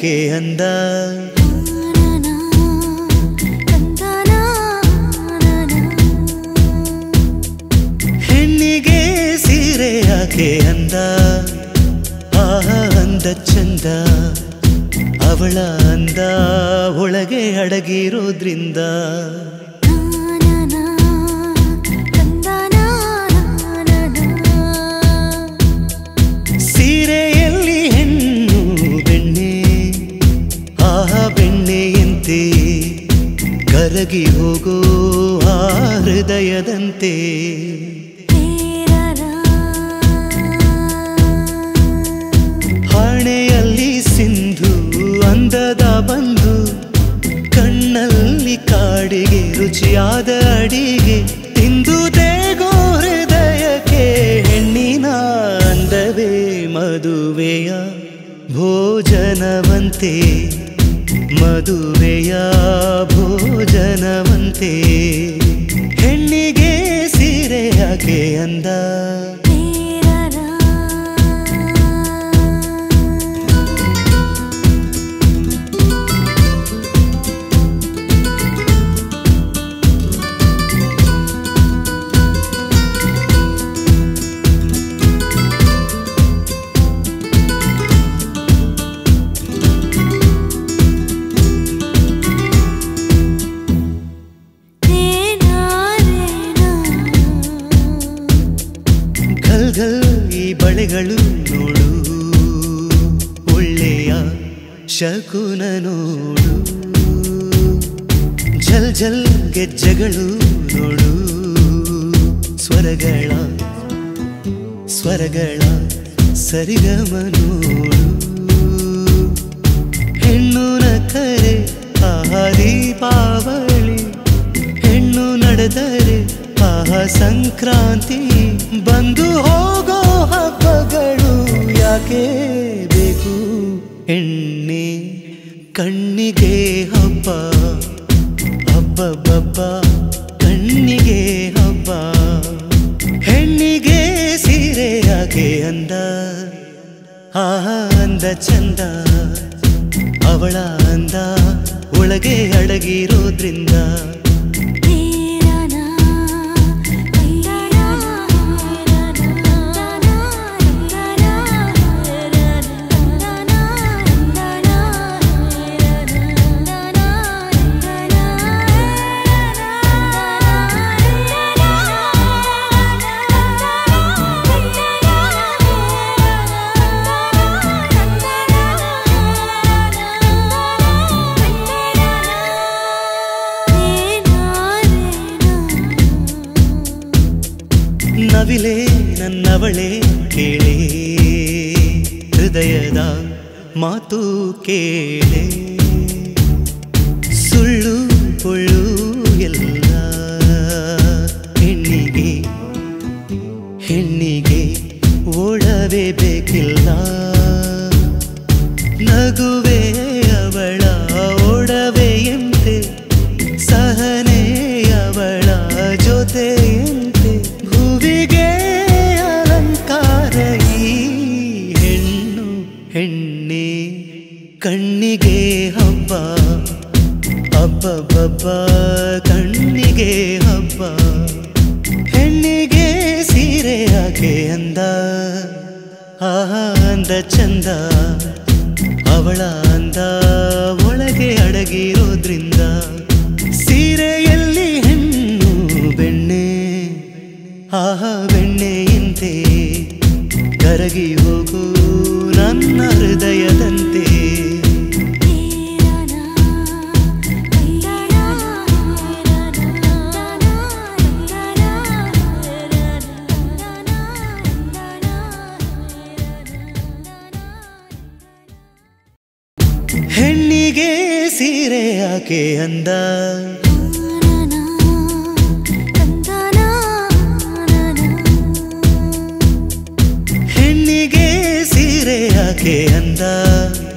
ಯಾಕೆ ಅಂದ ಹೆಣ್ಣಿಗೆ ಸೀರೆ ಯಾಕೆ ಅಂದ ಆಹ ಅಂದ ಚಂದ ಅವಳ ಅಂದ ಒಳಗೆ ಅಡಗಿರೋದ್ರಿಂದ ಸೀರೆಯಲ್ಲಿ ಹೆಣ್ಣು ಬೆಣ್ಣೆ ಆಹ ಬೆಣ್ಣೆಯಂತೆ ಕರಗಿ ಹೋಗೋ ಆ ಹೃದಯದಂತೆ ಹಣೆಯಲ್ಲಿ ಸಿಂಧು ಅಂದದ ಬಂದು ಕಣ್ಣಲ್ಲಿ ಕಾಡಿಗೆ ರುಚಿಯಾದ ಅಡಿಗೆ ತಿಂದು ದೇಗೋ ಹೃದಯಕ್ಕೆ ಹೆಣ್ಣಿನ ಅಂದವೇ ಮದುವೆಯ ಭೋಜನವಂತೆ ಮದುವೆಯ ಭೋಜನವಂತೆ ಹೆಣ್ಣಿಗೆ ಸೀರೆ ಯಾಕೆ ಅಂದ ಘಲ್ ಘಲ್ ಈ ಬಳೆಗಳು ನೋಡು ಒಳ್ಳೆಯ ಶಕುನ ನೋಡು ಝಲ್ ಝಲ್ ಗೆಜ್ಜೆಗಳು ನೋಡು ಸ್ವರಗಳ ಸ್ವರಗಳ ಸರಿಗಮ ನೋಡು ಹೆಣ್ಣು ನಕ್ಕರೆ ಆಹ ದೀಪಾವಳಿ ಹೆಣ್ಣು ನಡೆದರೆ ಆಹ ಸಂಕ್ರಾಂತಿ ಬಂದು ಹೋಗೋ ಹಬ್ಬಗಳು ಯಾಕೆ ಬೇಕು ಎಣ್ಣೆ ಕಣ್ಣಿಗೆ ಹಬ್ಬ ಹಬ್ಬಬ್ಬಬ್ಬ ಕಣ್ಣಿಗೆ ಹಬ್ಬ ಹೆಣ್ಣಿಗೆ ಸೀರೆ ಯಾಕೆ ಅಂದ ಆಹ ಅಂದ ಚಂದ ಅವಳ ಅಂದ ಒಳಗೆ ಅಡಗಿರೋದ್ರಿಂದ ನವಿಲೆ ನನ್ನವಳೆ ಕೇಳೆ ಹೃದಯದ ಮಾತು ಕೇಳೆ ಸುಳ್ಳು ಪೊಳ್ಳು ಎಲ್ಲ ಹೆಣ್ಣಿಗೆ ಹೆಣ್ಣಿಗೆ ಓಡವೇ ಬೇಕಿಲ್ಲ ನಗುವೆ ಅವಳ ಒಡವೆಯಂತೆ ಸಹನೆ ಅವಳ ಜೊತೆಯಂತೆ ಭುವಿಗೆ ಅಲಂಕಾರ ಈ ಹೆಣ್ಣು ಹೆಣ್ಣೆ ಕಣ್ಣಿಗೆ ಹಬ್ಬ ಹಬ್ಬಬ್ಬಬ್ಬ ಕಣ್ಣಿಗೆ ಹಬ್ಬ ಹೆಣ್ಣಿಗೆ ಸೀರೆ ಯಾಕೆ ಅಂದ ಆಹ ಅಂದ ಚಂದ ಅವಳ ಅಂದ ಒಳಗೆ ಅಡಗಿರೋದ್ರಿಂದ ಸೀರೆಯಲ್ಲಿ ಹೆಣ್ಣು ಬೆಣ್ಣೆ ಆಹ ಬೆಣ್ಣೆಯಂತೆ ಕರಗಿ ಹೋಗು ನನ್ನ ಹೃದಯದಂತೆ ಹೆಣ್ಣಿಗೆ ಸೀರೆ ಯಾಕೆ ಅಂದ ಹೆಣ್ಣಿಗೆ ಸೀರೆ ಯಾಕೆ ಅಂದ